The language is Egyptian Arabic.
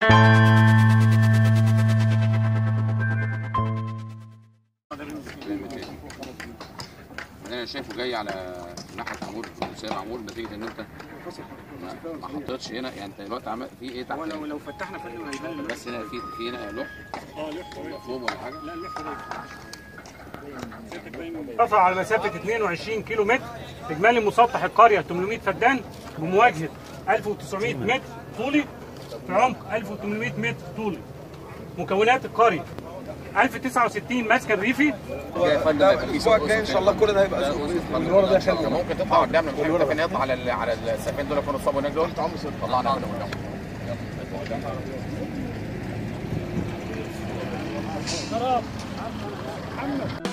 انا شايفه جاي على ناحيه عمود سايب عمود نتيجه ان انت ما ما حطيتش هنا يعني انت دلوقتي عمل في ايه تحت هو لو هنا؟ لو فتحنا فندم هيبان لنا بس هنا في في هنا لوح اه لوح ولا فوم ولا حاجه لا اللوح ارتفع على مسافة 22 كيلو متر إجمالي مسطح القرية 800 فدان بمواجهة 1900 متر طولي في عمق 1800 متر طولي مكونات القرية 1069 مسكن ريفي جاي يا فندم هيبقى في الاسبوع الجاي ان شاء الله كل ده هيبقى اللي ورا ده عشان ممكن تطلع قدام الحته كان يطلع على ال- على السفين دول يكونوا صابوا هناك دول طلعنا منهم قدام